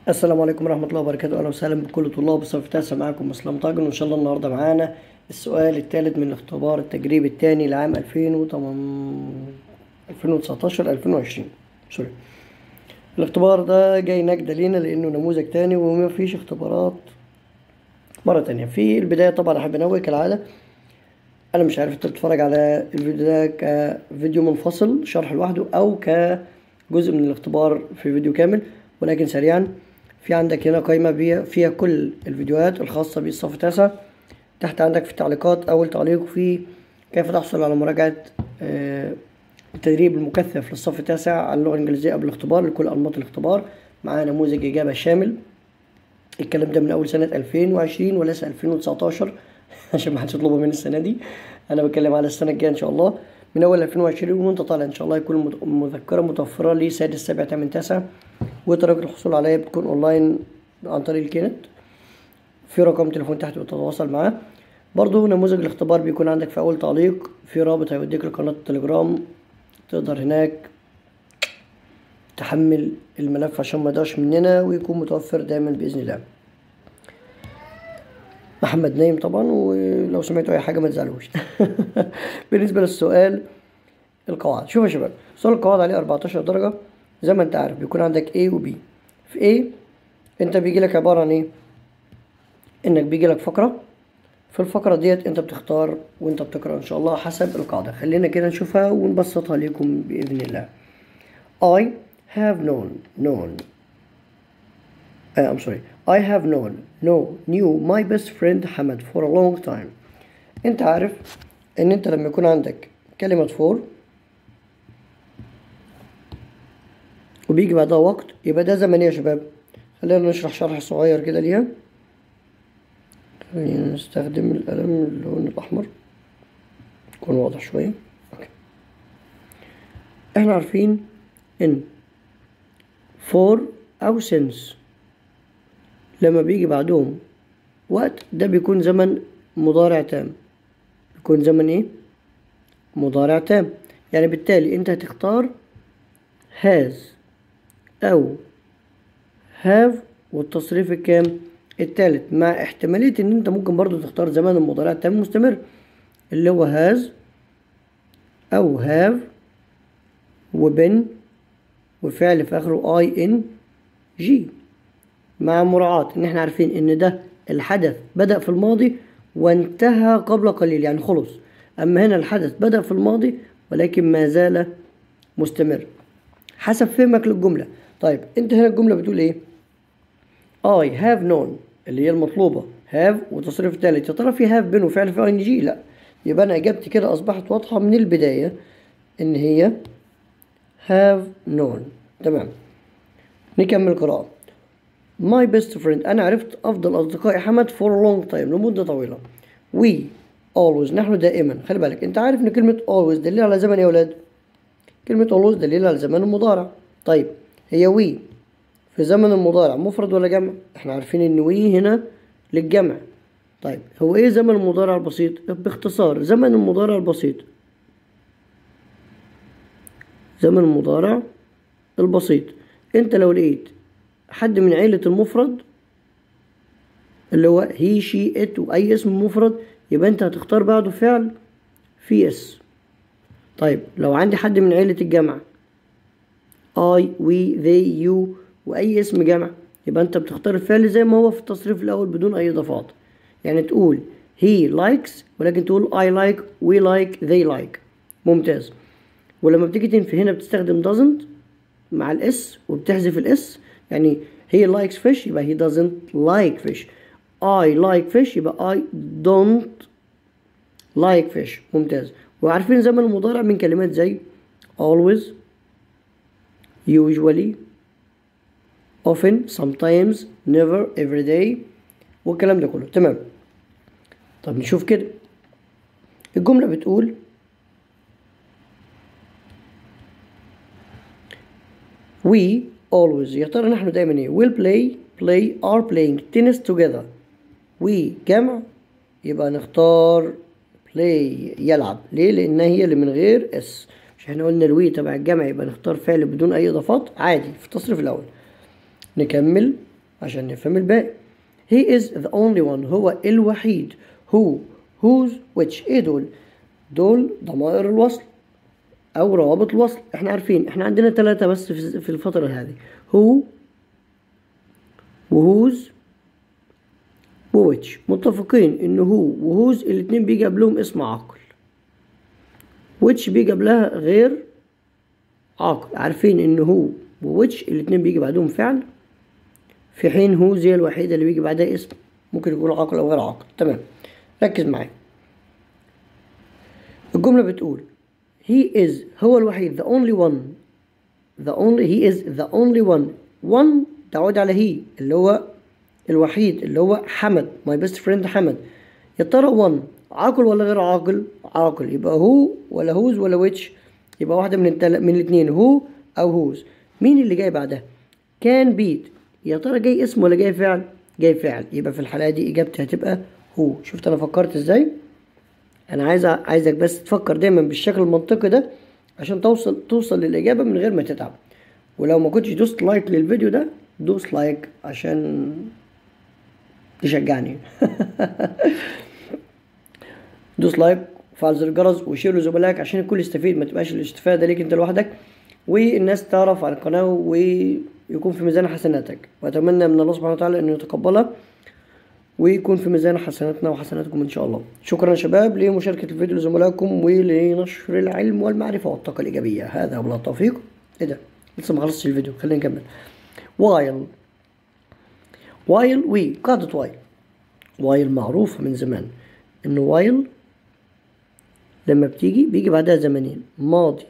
السلام عليكم ورحمة الله وبركاته أهلا وسهلا بكل طلاب الصف التاسع معاكم مسلم طاجن وإن شاء الله النهاردة معانا السؤال الثالث من الاختبار التجريبي الثاني لعام 2019 2020 سوري الاختبار ده جاي نجدة لينا لأنه نموذج تاني وما فيش اختبارات مرة تانية في البداية طبعا أحب أنوه كالعادة أنا مش عارف أنت بتتفرج على الفيديو ده كفيديو منفصل شرح لوحده أو كجزء من الاختبار في فيديو كامل ولكن سريعا في عندك هنا قائمة فيها كل الفيديوهات الخاصة بالصف التاسع تحت عندك في التعليقات أول تعليق في كيف تحصل على مراجعة التدريب المكثف للصف التاسع على اللغة الإنجليزية قبل الاختبار لكل أنماط الاختبار مع نموذج إجابة شامل الكلام ده من أول سنة 2020 وليس 2019 عشان ما حدش يطلبه مني السنة دي أنا بتكلم على السنة الجاية إن شاء الله من أول 2020 وأنت طالع إن شاء الله يكون مذكرة متوفرة لي سادس سابع تامن تاسع وطريقة الحصول عليها بتكون أونلاين عن طريق الكينت في رقم تليفون تحت وتتواصل معاه برضو نموذج الاختبار بيكون عندك في أول تعليق في رابط هيوديك لقناة التليجرام تقدر هناك تحمل الملف عشان ما يضيعش مننا ويكون متوفر دايما بإذن الله محمد نايم طبعا ولو سمعتوا اي حاجه ما تزعلوش بالنسبه للسؤال القواعد شوف يا شباب سؤال القواعد عليه 14 درجه زي ما انت عارف بيكون عندك A و B في A انت بيجي لك عباره عن ايه انك بيجي لك فقره في الفقره ديت انت بتختار وانت بتقرا ان شاء الله حسب القاعده خلينا كده نشوفها ونبسطها لكم باذن الله I have known known uh, I'm sorry I have known no knew my best friend Hamad for a long time انت عارف ان انت لما يكون عندك كلمة for وبيجي بعدها وقت يبقى ده زمن ايه يا شباب خلينا نشرح شرح صغير كده ليها خلينا نستخدم القلم اللون الأحمر يكون واضح شوية أوكي. احنا عارفين ان for أو since لما بيجي بعدهم وقت ده بيكون زمن مضارع تام بيكون زمن ايه مضارع تام يعني بالتالي انت هتختار has او have والتصريف الكام التالت مع احتمالية ان انت ممكن برضو تختار زمن المضارع التام مستمر اللي هو has او have وبن وفعل في اخره اي ان جي مع مراعاة ان احنا عارفين ان ده الحدث بدأ في الماضي وانتهى قبل قليل يعني خلص اما هنا الحدث بدأ في الماضي ولكن ما زال مستمر حسب فهمك للجملة طيب انت هنا الجملة بتقول ايه I have known اللي هي المطلوبة have وتصريف ثالث يا ترى في have بين وفعل في ان جي لا يبقى انا اجابتي كده اصبحت واضحة من البداية ان هي have known تمام نكمل قراءة My best friend أنا عرفت أفضل أصدقائي حمد for a long time لمدة طويلة We always نحن دائما خلي بالك أنت عارف إن كلمة always دليل على زمن يا ولاد كلمة always دليل على زمن المضارع طيب هي we في زمن المضارع مفرد ولا جمع احنا عارفين ان we هنا للجمع طيب هو ايه زمن المضارع البسيط باختصار زمن المضارع البسيط زمن المضارع البسيط انت لو لقيت حد من عيلة المفرد اللي هو هي شي ات واي اسم مفرد يبقى انت هتختار بعده فعل في اس طيب لو عندي حد من عيلة الجمع I we they you واي اسم جمع يبقى انت بتختار الفعل زي ما هو في التصريف الاول بدون اي اضافات يعني تقول he likes ولكن تقول I like we like they like ممتاز ولما بتيجي تنفي هنا بتستخدم doesn't مع الاس وبتحذف الاس يعني he likes fish يبقى he doesn't like fish I like fish يبقى I don't like fish ممتاز وعارفين زمن المضارع من كلمات زي always usually often sometimes never every day والكلام ده كله تمام طب نشوف كده الجملة بتقول we always يا ترى نحن دايما ايه will play play are playing tennis together we جمع يبقى نختار play يلعب ليه لان هي اللي من غير اس مش احنا قلنا الوي تبع الجمع يبقى نختار فعل بدون اي اضافات عادي في التصريف الاول نكمل عشان نفهم الباقي he is the only one هو الوحيد who whose which ايه دول دول ضمائر الوصل او روابط الوصل احنا عارفين احنا عندنا ثلاثة بس في في الفترة هذه who وهوز وويتش متفقين ان هو وهوز الاتنين بيجي قبلهم اسم عاقل ويتش بيجي قبلها غير عاقل عارفين ان هو وويتش الاتنين بيجي بعدهم فعل في حين هو زي الوحيدة اللي بيجي بعدها اسم ممكن يكون عاقل او غير عاقل تمام ركز معايا الجملة بتقول he is هو الوحيد the only one the only he is the only one one تعود على هي اللي هو الوحيد اللي هو حمد my best friend حمد يا ترى one عاقل ولا غير عاقل عاقل يبقى هو ولا هوز ولا ويتش يبقى واحدة من التل... من الاثنين هو أو هوز مين اللي جاي بعدها كان بيت يا ترى جاي اسم ولا جاي فعل جاي فعل يبقى في الحالة دي إجابتي هتبقى هو شفت أنا فكرت إزاي أنا عايز عايزك بس تفكر دايما بالشكل المنطقي ده عشان توصل توصل للإجابة من غير ما تتعب ولو ما كنتش دوست لايك للفيديو ده دوس لايك عشان تشجعني دوس لايك وفعل زر الجرس وشير لزملائك عشان الكل يستفيد ما تبقاش الاستفادة ليك انت لوحدك والناس تعرف عن القناة ويكون في ميزان حسناتك وأتمنى من الله سبحانه وتعالى أنه يتقبلها ويكون في ميزان حسناتنا وحسناتكم إن شاء الله شكرا يا شباب لمشاركة الفيديو لزملائكم ولنشر العلم والمعرفة والطاقة الإيجابية هذا بالله التوفيق إيه ده لسه ما خلصتش الفيديو خلينا نكمل while while we قاعدة while while معروفة من زمان إنه while لما بتيجي بيجي بعدها زمنين ماضي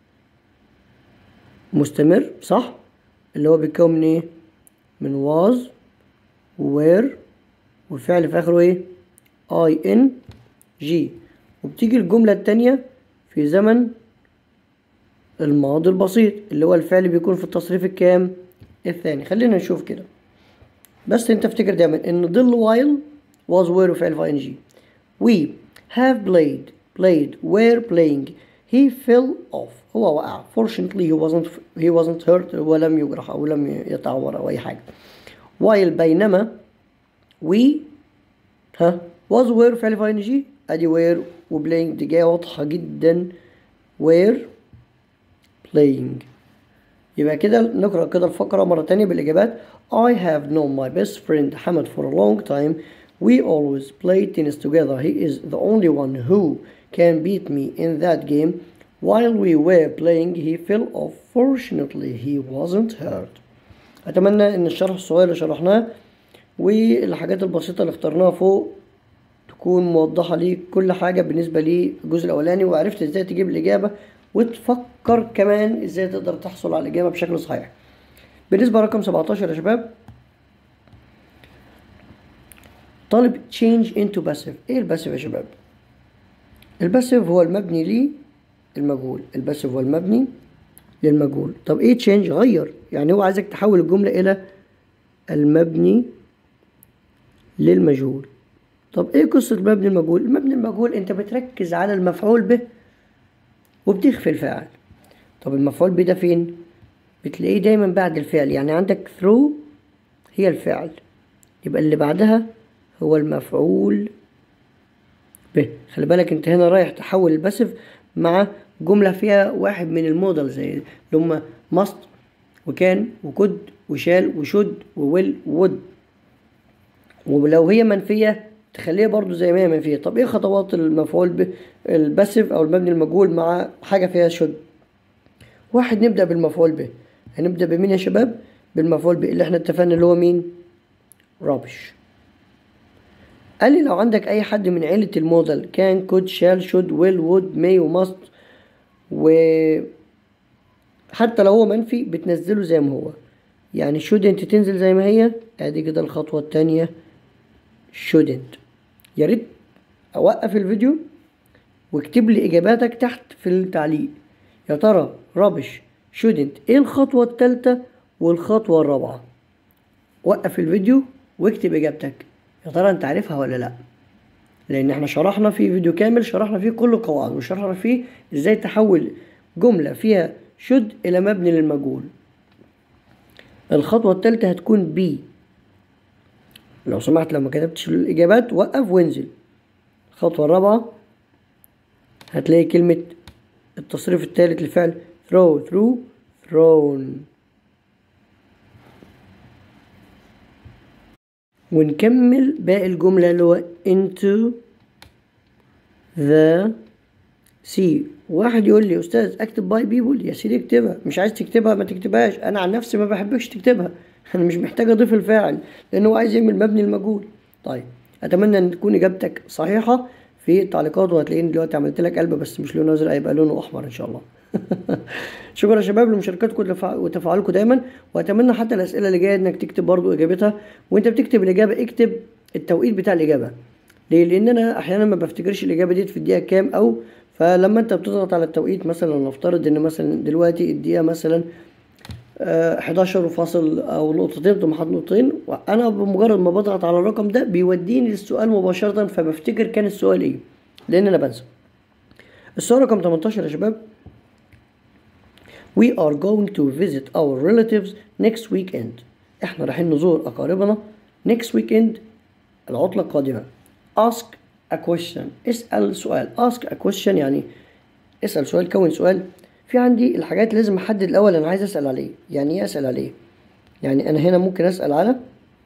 مستمر صح اللي هو بيتكون من ايه من was were والفعل في اخره ايه i n g وبتيجي الجملة التانية في زمن الماضي البسيط اللي هو الفعل بيكون في التصريف الكام الثاني خلينا نشوف كده بس انت افتكر دايما ان ضل while was were وفعل في ing we have played played were playing he fell off هو وقع fortunately he wasn't he wasn't hurt ولم يجرح او لم يتعور او اي حاجه while بينما we ها was were فعل في ing ادي were وبلاينج دي جايه واضحه جدا were playing يبقى كده نقرأ كده الفقرة مرة تانية بالإجابات I have known my best friend Hamad for a long time we always play tennis together he is the only one who can beat me in that game while we were playing he fell off fortunately he wasn't hurt أتمنى إن الشرح الصغير اللي شرحناه والحاجات البسيطة اللي اخترناها فوق تكون موضحة ليك كل حاجة بالنسبة للجزء الأولاني وعرفت ازاي تجيب الإجابة وتفكر كمان ازاي تقدر تحصل على الإجابة بشكل صحيح بالنسبة رقم 17 يا شباب طالب change into passive ايه الباسيف يا شباب الباسيف هو المبني ليه المجهول الباسيف هو المبني للمجهول طب ايه تشينج غير يعني هو عايزك تحول الجملة الى المبني للمجهول طب ايه قصة المبني المجهول المبني المجهول انت بتركز على المفعول به وبتخفي الفاعل طب المفعول به ده فين بتلاقيه دايما بعد الفعل يعني عندك through هي الفعل يبقى اللي بعدها هو المفعول به خلي بالك انت هنا رايح تحول الباسف مع جملة فيها واحد من الموديل زي اللي هما must وكان وكد وشال وشد وويل وود ولو هي منفية تخليها برضو زي ما هي منفية طب ايه خطوات المفعول به الباسف او المبني المجهول مع حاجة فيها شد واحد نبدأ بالمفعول به هنبدأ بمين يا شباب بالمفعول به اللي احنا اتفقنا اللي هو مين رابش قال لي لو عندك اي حد من عيلة الموديل كان كود شال شود ويل وود مي وماست و حتى لو هو منفي بتنزله زي ما هو يعني shouldn't تنزل زي ما هي ادي كده الخطوة التانية shouldn't يا ريت اوقف الفيديو واكتب لي اجاباتك تحت في التعليق يا ترى رابش shouldn't ايه الخطوة التالتة والخطوة الرابعة وقف الفيديو واكتب اجابتك يا ترى انت عارفها ولا لا لان احنا شرحنا في فيديو كامل شرحنا فيه كل القواعد وشرحنا فيه ازاي تحول جملة فيها should الى مبني للمجهول الخطوة التالتة هتكون بي لو سمحت لو ما كتبتش الإجابات وقف وانزل الخطوة الرابعة هتلاقي كلمة التصريف الثالث لفعل throw through thrown ونكمل باقي الجملة اللي هو into the sea واحد يقول لي أستاذ أكتب باي بيبول يا سيدي اكتبها مش عايز تكتبها ما تكتبهاش أنا عن نفسي ما بحبكش تكتبها أنا مش محتاج أضيف الفاعل لأن هو عايز يعمل مبني المجهول طيب أتمنى أن تكون إجابتك صحيحة في التعليقات وهتلاقيني دلوقتي عملت لك قلب بس مش لونه ازرق هيبقى لونه احمر ان شاء الله شكرا يا شباب لمشاركتكم وتفاعلكم دايما واتمنى حتى الاسئله اللي جايه انك تكتب برضو اجابتها وانت بتكتب الاجابه اكتب التوقيت بتاع الاجابه ليه لان انا احيانا ما بفتكرش الاجابه دي في الدقيقه كام او فلما انت بتضغط على التوقيت مثلا نفترض ان مثلا دلوقتي الدقيقه مثلا آه 11 وفاصل او نقطتين تقوم حاطط نقطتين وانا بمجرد ما بضغط على الرقم ده بيوديني للسؤال مباشره فبفتكر كان السؤال ايه لان انا بنسى السؤال رقم 18 يا شباب We are going to visit our relatives next weekend احنا رايحين نزور اقاربنا next weekend العطلة القادمة ask a question اسأل سؤال ask a question يعني اسأل سؤال كون سؤال في عندي الحاجات لازم احدد الاول انا عايز اسأل عليه يعني ايه اسأل عليه يعني انا هنا ممكن اسأل على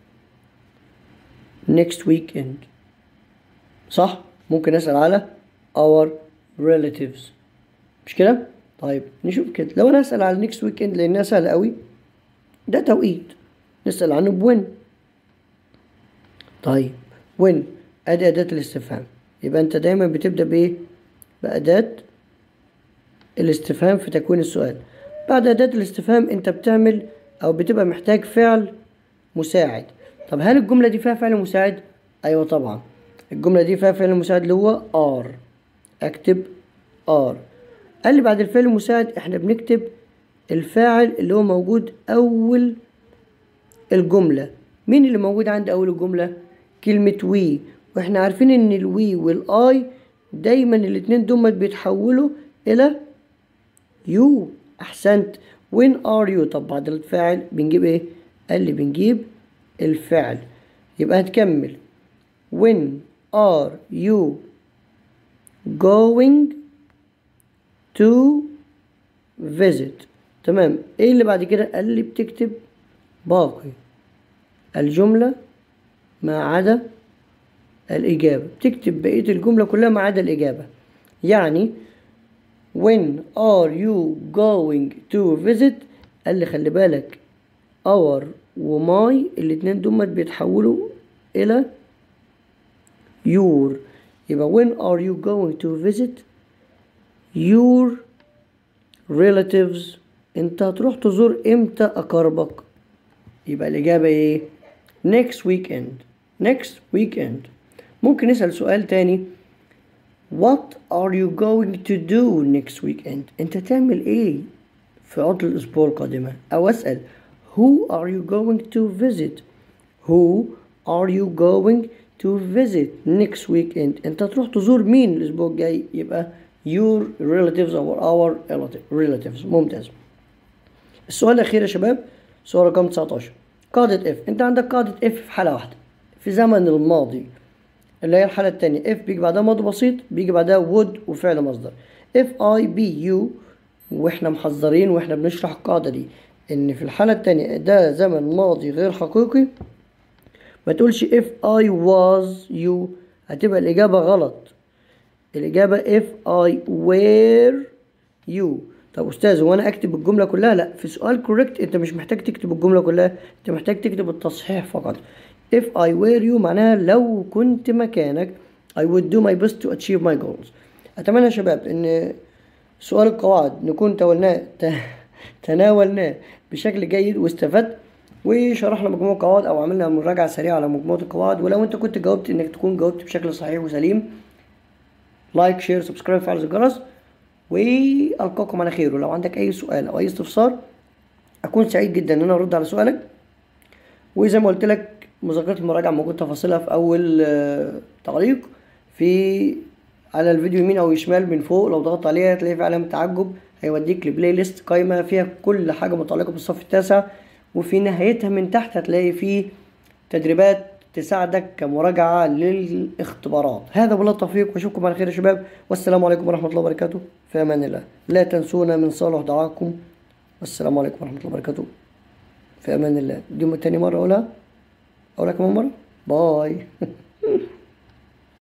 next weekend صح ممكن اسأل على our relatives مش كده طيب نشوف كده لو انا اسال على next weekend لانها سهله قوي ده توقيت نسال عنه بوين طيب وين ادي اداه الاستفهام يبقى انت دايما بتبدا بايه باداه الاستفهام في تكوين السؤال بعد اداه الاستفهام انت بتعمل او بتبقى محتاج فعل مساعد طب هل الجمله دي فيها فعل مساعد ايوه طبعا الجمله دي فيها فعل مساعد اللي هو ار اكتب ار قال لي بعد الفعل المساعد احنا بنكتب الفاعل اللي هو موجود اول الجملة مين اللي موجود عند اول الجملة كلمة وي واحنا عارفين ان الوي والاي دايما الاتنين دول بيتحولوا الى يو احسنت وين ار يو طب بعد الفاعل بنجيب ايه قال لي بنجيب الفعل يبقى هتكمل when are you going to visit تمام ايه اللي بعد كده قال لي بتكتب باقي الجملة ما عدا الإجابة بتكتب بقية الجملة كلها ما عدا الإجابة يعني when are you going to visit قال لي خلي بالك our وماي الاتنين دول بيتحولوا إلى your يبقى when are you going to visit your relatives انت هتروح تزور امتى اقاربك يبقى الاجابة ايه next weekend next weekend ممكن نسأل سؤال تاني what are you going to do next weekend انت تعمل ايه في عطل الاسبوع القادمة او اسأل who are you going to visit who are you going to visit next weekend انت تروح تزور مين الاسبوع الجاي يبقى your relatives or our relatives ممتاز السؤال الاخير يا شباب سؤال رقم 19 قاعدة اف انت عندك قاعدة اف في حالة واحدة في زمن الماضي اللي هي الحالة التانية اف بيجي بعدها ماضي بسيط بيجي بعدها would وفعل مصدر اف اي بي يو واحنا محذرين واحنا بنشرح القاعدة دي ان في الحالة التانية ده زمن ماضي غير حقيقي ما تقولش if I was you هتبقى الإجابة غلط الإجابة if I were you طب أستاذ هو أنا أكتب الجملة كلها؟ لأ في سؤال كوريكت أنت مش محتاج تكتب الجملة كلها أنت محتاج تكتب التصحيح فقط if I were you معناها لو كنت مكانك I would do my best to achieve my goals أتمنى يا شباب إن سؤال القواعد نكون تولناه تناولناه بشكل جيد واستفدت وشرحنا مجموعة قواعد او عملنا مراجعة سريعة على مجموعة القواعد ولو انت كنت جاوبت انك تكون جاوبت بشكل صحيح وسليم لايك شير سبسكرايب فعل الجرس والقاكم على خير ولو عندك اي سؤال او اي استفسار اكون سعيد جدا ان انا ارد على سؤالك وزي ما قلت لك مذاكرة المراجعة موجود تفاصيلها في اول تعليق في على الفيديو يمين او شمال من فوق لو ضغطت عليها هتلاقي في علامة تعجب هيوديك لبلاي ليست قايمة فيها كل حاجة متعلقة بالصف التاسع وفي نهايتها من تحت هتلاقي فيه تدريبات تساعدك كمراجعة للاختبارات هذا بالله التوفيق واشوفكم على خير يا شباب والسلام عليكم ورحمة الله وبركاته في أمان الله لا تنسونا من صالح دعاكم والسلام عليكم ورحمة الله وبركاته في أمان الله دي تاني مرة أقولها أقولها كمان مرة باي